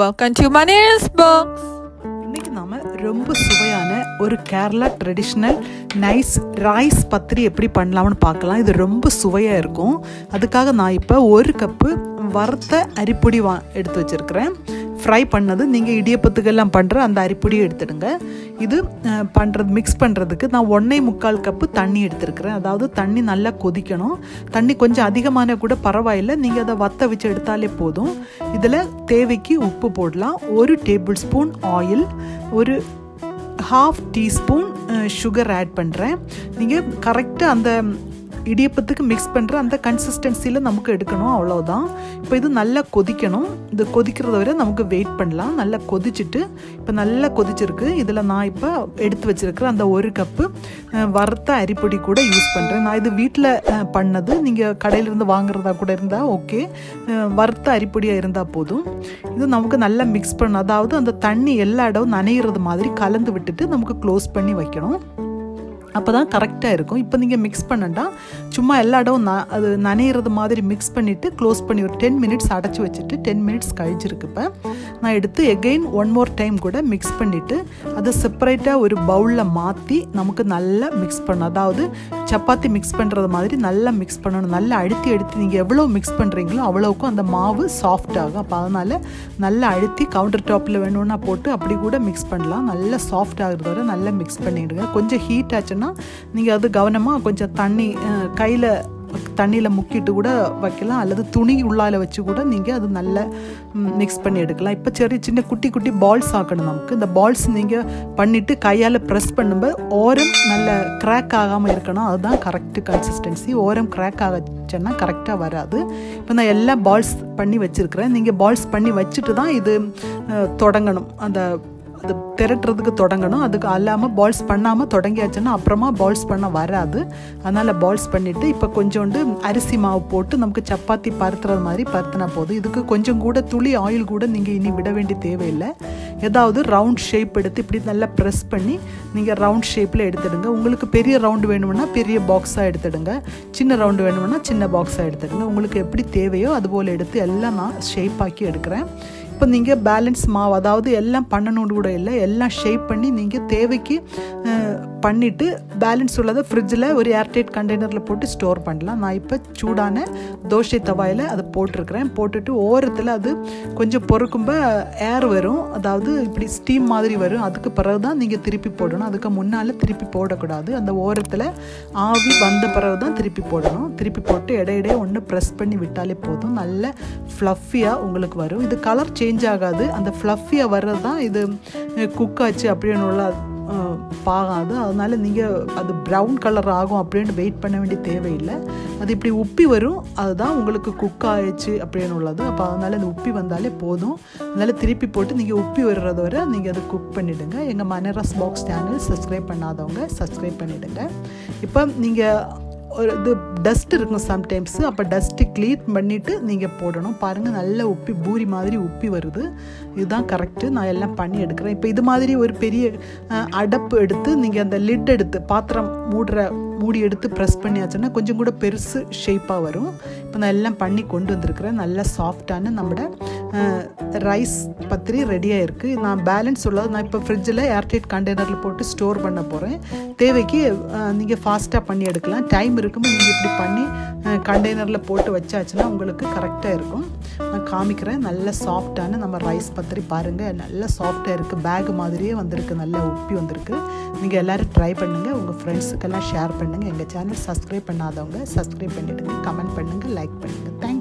Welcome to Manir's Books. இன்னைக்கு நாம ரொம்ப சுவையான ஒரு கேரளா ட்ரெடிஷ்னல் நைஸ் ரைஸ் பத்திரி எப்படி பண்ணலாம்னு பார்க்கலாம் இது ரொம்ப சுவையாக இருக்கும் அதுக்காக நான் இப்போ ஒரு கப்பு வறுத்த அரிப்பொடி வா எடுத்து வச்சுருக்கிறேன் ஃப்ரை பண்ணது நீங்கள் இடியப்பத்துக்கெல்லாம் பண்ணுற அந்த அரிப்பொடியை எடுத்துடுங்க இது அஹ், பண்ணுறது மிக்ஸ் பண்ணுறதுக்கு நான் ஒன்றே முக்கால் கப்பு தண்ணி எடுத்துருக்கிறேன் அதாவது தண்ணி நல்லா கொதிக்கணும் தண்ணி கொஞ்சம் அதிகமான கூட பரவாயில்லை நீங்கள் அதை வத்த வச்சு எடுத்தாலே போதும் இதில் தேவைக்கு உப்பு போடலாம் ஒரு டேபிள் ஸ்பூன் ஆயில் ஒரு ஹாஃப் டீஸ்பூன் சுகர் ஆட் பண்ணுறேன் நீங்கள் கரெக்டாக அந்த இடியப்பத்துக்கு மிக்ஸ் பண்ணுற அந்த கன்சிஸ்டன்சியில் நமக்கு எடுக்கணும் அவ்வளோதான் இப்போ இது நல்லா கொதிக்கணும் இது கொதிக்கிறத வரை நமக்கு வெயிட் பண்ணலாம் நல்லா கொதிச்சுட்டு இப்போ நல்லா கொதிச்சிருக்கு இதில் நான் இப்போ எடுத்து வச்சிருக்கிற அந்த ஒரு கப்பு வறுத்த அரிப்பொடி கூட யூஸ் பண்ணுறேன் நான் இது வீட்டில் பண்ணது நீங்கள் கடையிலேருந்து வாங்குறதா கூட இருந்தால் ஓகே வறுத்த அரிப்பொடியாக இருந்தால் போதும் இது நமக்கு நல்லா மிக்ஸ் பண்ணணும் அதாவது அந்த தண்ணி எல்லா இடம் நனையிறது மாதிரி கலந்து விட்டுட்டு நமக்கு க்ளோஸ் பண்ணி வைக்கணும் அப்போ தான் கரெக்டாக இருக்கும் இப்போ நீங்கள் மிக்ஸ் பண்ணண்டா சும்மா எல்லா இடம் ந அது நனையிறது மாதிரி மிக்ஸ் பண்ணிவிட்டு க்ளோஸ் பண்ணி ஒரு டென் மினிட்ஸ் அடைச்சி வச்சுட்டு டென் மினிட்ஸ் கழிச்சிருக்கு இப்போ நான் எடுத்து எகெயின் ஒன் மோர் டைம் கூட மிக்ஸ் பண்ணிவிட்டு அதை செப்பரேட்டாக ஒரு பவுலில் மாற்றி நமக்கு நல்லா மிக்ஸ் பண்ணணும் அதாவது சப்பாத்தி மிக்ஸ் பண்ணுறது மாதிரி நல்லா மிக்ஸ் பண்ணணும் நல்லா அழுத்தி அழுத்தி நீங்கள் எவ்வளோ மிக்ஸ் பண்ணுறீங்களோ அவ்வளோக்கும் அந்த மாவு சாஃப்ட் ஆகும் அப்போ அதனால் நல்லா அழுத்தி கவுண்டர் டாப்பில் வேணும்னா போட்டு அப்படி கூட மிக்ஸ் பண்ணலாம் நல்லா சாஃப்ட் ஆகுறது வரை நல்லா மிக்ஸ் பண்ணிவிடுங்க கொஞ்சம் ஹீட் ஆச்சுன்னா நீங்கள் அது கவனமாக கொஞ்சம் தண்ணி கையில் தண்ணியில் முக்கிட்டு கூட வைக்கலாம் அல்லது துணி உள்ளால வச்சு கூட நீங்கள் அது நல்லா மிக்ஸ் பண்ணி எடுக்கலாம் இப்போ சரி சின்ன குட்டி குட்டி பால்ஸ் ஆக்கணும் நமக்கு இந்த பால்ஸ் நீங்கள் பண்ணிவிட்டு கையால் ப்ரெஸ் பண்ணும்போது ஓரம் நல்ல கிராக் ஆகாமல் இருக்கணும் அதுதான் கரெக்டு கன்சிஸ்டன்சி ஓரம் கிராக் ஆகச்சுன்னா கரெக்டாக வராது இப்போ நான் எல்லா பால்ஸ் பண்ணி வச்சுருக்கிறேன் நீங்கள் பால்ஸ் பண்ணி வச்சுட்டு தான் இது அஹ், தொடங்கணும் அந்த அது திரட்டுறதுக்கு தொடங்கணும் அதுக்கு அல்லாமல் பால்ஸ் பண்ணாமல் தொடங்கியாச்சுன்னா அப்புறமா பால்ஸ் பண்ண வராது அதனால் பால்ஸ் பண்ணிவிட்டு இப்போ கொஞ்சோண்டு அரிசி மாவு போட்டு நமக்கு சப்பாத்தி பருத்துறது மாதிரி பருத்தினா போதும் இதுக்கு கொஞ்சம் கூட துளி ஆயில் கூட நீங்கள் இனி விட வேண்டிய தேவையில்லை ஏதாவது ரவுண்ட் ஷேப் எடுத்து இப்படி நல்லா ப்ரெஸ் பண்ணி நீங்கள் ரவுண்ட் ஷேப்பில் எடுத்துடுங்க உங்களுக்கு பெரிய ரவுண்டு வேணும்னா பெரிய பாக்ஸாக எடுத்துடுங்க சின்ன ரவுண்டு வேணும்னா சின்ன பாக்ஸாக எடுத்துடுங்க உங்களுக்கு எப்படி தேவையோ அதுபோல் எடுத்து எல்லாம் நான் ஷேப் ஆக்கி எடுக்கிறேன் இப்போ நீங்கள் பேலன்ஸ் மாவு அதாவது எல்லாம் பண்ணணும்னு கூட இல்லை எல்லாம் ஷேப் பண்ணி நீங்கள் தேவைக்கு பண்ணிவிட்டு பேலன்ஸ் உள்ளதை ஃப்ரிட்ஜில் ஒரு ஏர்டைட் கண்டெய்னரில் போட்டு ஸ்டோர் பண்ணலாம் நான் இப்போ சூடான தோசை தவாயில் அதை போட்டிருக்கிறேன் போட்டுட்டு ஓரத்தில் அது கொஞ்சம் பொறுக்கும்ப ஏர் வரும் அதாவது இப்படி ஸ்டீம் மாதிரி வரும் அதுக்கு பிறகு தான் நீங்கள் திருப்பி போடணும் அதுக்கு முன்னால் திருப்பி போடக்கூடாது அந்த ஓரத்தில் ஆவி வந்த பிறகு தான் திருப்பி போடணும் திருப்பி போட்டு இடையிடையே ஒன்று ப்ரெஸ் பண்ணி விட்டாலே போதும் நல்ல ஃப்ளஃபியாக உங்களுக்கு வரும் இது கலர் சேஞ்ச் ஆகாது அந்த ஃப்ளஃபியாக வர்றது தான் இது குக் ஆச்சு அப்படின்னு உள்ள அஹ், பாகாது அதனால நீங்கள் அது ப்ரௌன் கலர் ஆகும் அப்படின்னு வெயிட் பண்ண வேண்டிய தேவையில்லை அது இப்படி உப்பி வரும் அதுதான் உங்களுக்கு குக் ஆயிடுச்சு அப்படின்னு உள்ளது அப்போ அதனால் அது உப்பி வந்தாலே போதும் அதனால் திருப்பி போட்டு நீங்கள் உப்பி வர்றது வரை நீங்கள் அதை குக் பண்ணிவிடுங்க எங்கள் மனரஸ் பாக்ஸ் சேனல் சப்ஸ்கிரைப் பண்ணாதவங்க சப்ஸ்கிரைப் பண்ணிவிடுங்க இப்போ நீங்கள் ஒரு இது டஸ்ட் இருக்கும் சம்டைம்ஸு அப்போ டஸ்ட்டு க்ளீன் பண்ணிவிட்டு நீங்கள் போடணும் பாருங்கள் நல்ல உப்பி பூரி மாதிரி உப்பி வருது இதுதான் கரெக்டு நான் எல்லாம் பண்ணி எடுக்கிறேன் இப்போ இது மாதிரி ஒரு பெரிய அஹ், அடப்பு எடுத்து நீங்கள் அந்த லிட் எடுத்து பாத்திரம் மூடுற மூடி எடுத்து ப்ரெஸ் பண்ணியாச்சுன்னா கொஞ்சம் கூட பெருசு ஷேப்பாக வரும் இப்போ நான் எல்லாம் பண்ணி கொண்டு வந்திருக்கிறேன் நல்லா சாஃப்டான நம்மட ரைஸ் பத்திரி ரெடியாக இருக்குது நான் பேலன்ஸ் உள்ளது நான் இப்போ ஃப்ரிட்ஜில் ஏர்டைட் கண்டெய்னரில் போட்டு ஸ்டோர் பண்ண போகிறேன் தேவைக்கு நீங்கள் ஃபாஸ்ட்டாக பண்ணி எடுக்கலாம் டைம் இருக்கும்போது நீங்கள் இப்படி பண்ணி கண்டெய்னரில் போட்டு வச்சாச்சுன்னா உங்களுக்கு கரெக்டாக இருக்கும் நான் காமிக்கிறேன் நல்ல சாஃப்டான நம்ம ரைஸ் பத்திரி பாருங்கள் நல்ல சாஃப்டாக இருக்குது பேக் மாதிரியே வந்திருக்கு நல்லா உப்பி வந்திருக்கு நீங்கள் எல்லோரும் ட்ரை பண்ணுங்கள் உங்கள் ஃப்ரெண்ட்ஸுக்கெல்லாம் ஷேர் பண்ணுங்கள் எங்கள் சேனல் சப்ஸ்கிரைப் பண்ணாதவங்க சப்ஸ்கிரைப் பண்ணிவிடுங்க கமெண்ட் பண்ணுங்கள் லைக் பண்ணுங்கள் தேங்க்